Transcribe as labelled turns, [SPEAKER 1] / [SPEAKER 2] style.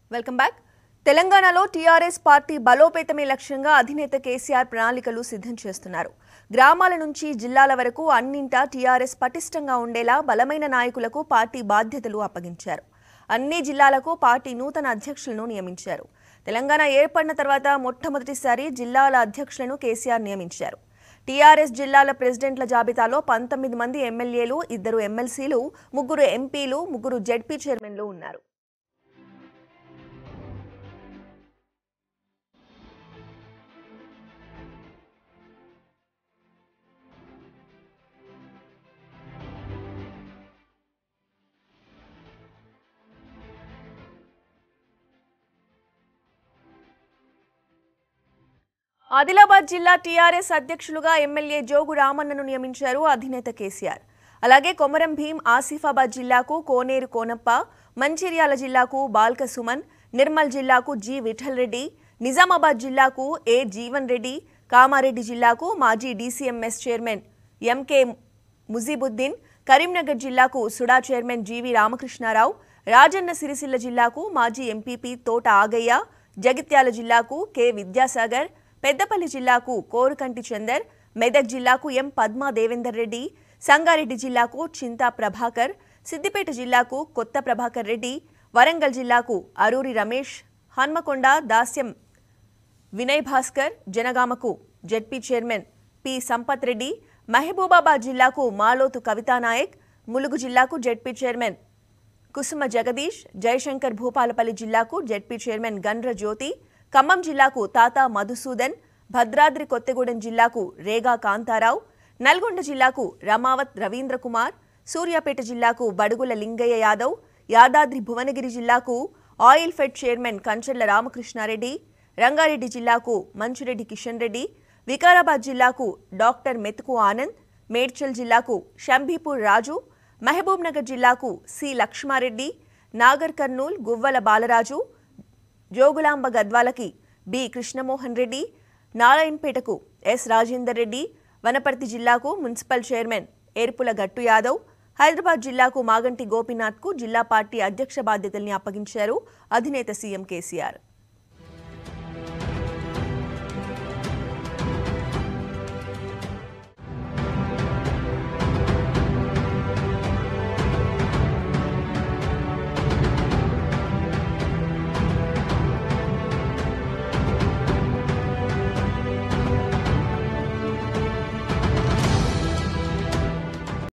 [SPEAKER 1] welcome back తెలంగాణలో TRS party బలోపేతమే లక్ష్యంగా అధినేత కేసీఆర్ ప్రణాళికలు సిద్ధం చేస్తున్నారు గ్రామాల నుంచి జిల్లాల వరకు అన్నింటా టీఆర్ఎస్ పటిష్టంగా ఉండేలా బలమైన నాయకులకు పార్టీ బాధ్యతలు అప్పగించారు అన్ని జిల్లాలకు పార్టీ నూతన అధ్యక్షులను నియమించారు తెలంగాణ ఏర్పడిన తర్వాత మొట్టమొదటిసారి జిల్లాల అధ్యక్షులను కేసీఆర్ నియమించారు టీఆర్ఎస్ జిల్లాల ప్రెసిడెంట్ల జాబితాలో పంతొమ్మిది మంది ఎమ్మెల్యేలు ఇద్దరు ఎమ్మెల్సీలు ముగ్గురు ఎంపీలు ముగ్గురు జెడ్పీ చైర్మన్లు ఉన్నారు ఆదిలాబాద్ జిల్లా టీఆర్ఎస్ అధ్యక్షులుగా ఎమ్మెల్యే జోగు రామన్నను నియమించారు అధినేత కేసీఆర్ అలాగే కొమరం భీం ఆసిఫాబాద్ జిల్లాకు కోనేరు కోనప్ప మంచిర్యాల జిల్లాకు బాల్క సుమన్ నిర్మల్ జిల్లాకు జి విఠల్ రెడ్డి నిజామాబాద్ జిల్లాకు ఏ జీవన్ రెడ్డి కామారెడ్డి జిల్లాకు మాజీ DCMS chairman MK Mujibuddin Karimnagar జిల్లాకు SUDA chairman GV Ramakrishna Rao Rajanna Sircilla జిల్లాకు మాజీ ఎంపీపీ తోట ఆగయ్య జగిత్యాల జిల్లాకు కె విద్యాసాగర్ పెద్దపల్లి జిల్లాకు కోరుకంటి చందర్ మెదక్ జిల్లాకు ఎం పద్మా దేవేందర్ రెడ్డి సంగారెడ్డి జిల్లాకు చింతా ప్రభాకర్ సిద్దిపేట జిల్లాకు కొత్త ప్రభాకర్ రెడ్డి వరంగల్ జిల్లాకు అరూరి రమేష్ హన్మకొండ దాస్యం వినయ్ భాస్కర్ జనగామకు ZP chairman P Sampath Reddy Mahabubabad జిల్లాకు మాలోతు కవితానాయక్ ములుగు జిల్లాకు జెడ్పీ చైర్మన్ కుసుమ జగదీష్ జయశంకర్ భూపాలపల్లి జిల్లాకు జెడ్పీ చైర్మన్ గండ్ర జ్యోతి ఖమ్మం జిల్లాకు తాతా మధుసూదన్ భద్రాద్రి కొత్తగూడెం జిల్లాకు రేగా కాంతారావు నల్గొండ జిల్లాకు రమావత్ రవీంద్ర కుమార్ సూర్యాపేట జిల్లాకు బడుగుల లింగయ్య యాదవ్ యాదాద్రి భువనగిరి జిల్లాకు oil fed chairman Kancharla Ramakrishna Reddy Rangareddy జిల్లాకు మంచురెడ్డి కిషన్ రెడ్డి వికారాబాద్ జిల్లాకు డాక్టర్ మెతుకు ఆనంద్ మేడ్చల్ జిల్లాకు షంభీపూర్ రాజు మహబూబ్ నగర్ జిల్లాకు సి లక్ష్మారెడ్డి నాగర్ కర్నూల్ గువ్వల బాలరాజు జోగులాంబ గద్వాలకి బి కృష్ణమోహన్ రెడ్డి నారాయణపేటకు ఎస్ రాజేందర్ రెడ్డి వనపర్తి జిల్లాకు మున్సిపల్ చైర్మన్ ఏర్పుల గట్టు యాదవ్ హైదరాబాద్ జిల్లాకు మాగంటి గోపీనాథ్కు జిల్లా పార్టీ అధ్యక్ష బాధ్యతల్ని అప్పగించారు అధినేత సీఎం కేసీఆర్